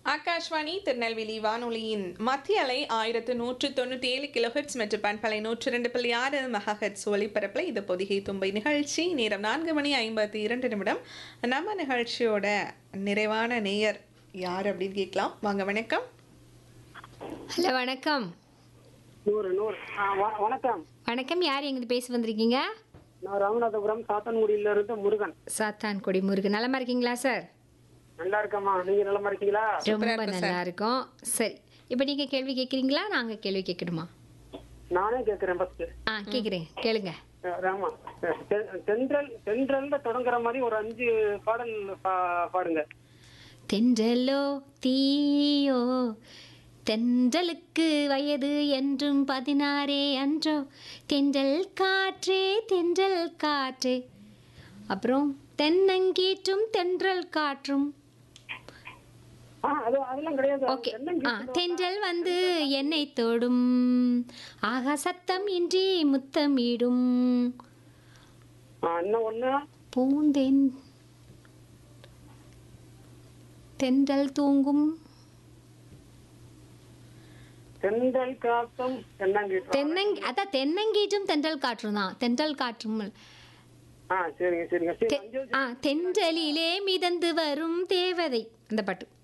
ஆகாஷ்வாணி திருநெல்வேலி வானொலியின் மத்திய அலை ஆயிரத்து நூற்று தொண்ணூற்றி ஏழு கிலோஹெட்ஸ் மற்றும் பண்பலை நூற்று ரெண்டு புள்ளி ஆறு மெகாஹெட்ஸ் ஒலிபரப்பில் இது பொதிகை தும்பை நிகழ்ச்சி நேரம் நான்கு மணி ஐம்பத்தி இரண்டு நிமிடம் நம்ம நிகழ்ச்சியோட நிறைவான நேயர் யார் அப்படின்னு கேட்கலாம் வாங்க வணக்கம் ஹலோ வணக்கம் நூறு நூறு ஆ, வ- வணக்கம் வணக்கம் யார் எங்கிட்டு பேச வந்திருக்கீங்க நான் ராமநாதபுரம் சாத்தன்குடியில இருந்து முருகன் சாத்தான் கொடி முருகன் நலமா இருக்கீங்களா சார் நல்லா இருக்கம்மா நீங்க நலமா இருக்கீங்களா ரொம்ப நல்லா இருக்கோம் சரி இப்போ நீங்க கேள்வி கேட்குறீங்களா நாங்க கேள்வி கேட்கணுமா நானே கேக்குறேன் ஃபர்ஸ்ட் ஆ கேட்குறேன் கேளுங்க ராமா தென்றல் தென்றல்ல தொடங்குற மாதிரி ஒரு அஞ்சு பாடல் பா- பாடுங்க தென்றலோ தீயோ தென்றலுக்கு வயது என்றும் பதினாறே அன்றோ தென்றல் காற்றே தென்றல் காற்றே அப்புறம் தென்னங்கீற்றும் தென்றல் காற்றும் ஆ அது அதெல்லாம் கிடையாது ஓகே தென்னங்கீற்று ஆ தென்றல் வந்து என்னை தொடும் ஆகா சத்தம் இன்றி முத்தமிடும் ஆ, இன்னும் ஒண்ணு பூந்தென் தென்றல் தூங்கும் தென்றல் காத்தம் தென்னங்கீற்று தென்னங் அதான் தென்னங்கீற்றும் தென்றல் காற்றும் தான் தென்றல் காற்றும் ஆ சரிங்க சரிங்க சரி தெ- அஞ்சு ஆ தென்றலிலே மிதந்து வரும் தேவதை அந்த பாட்டு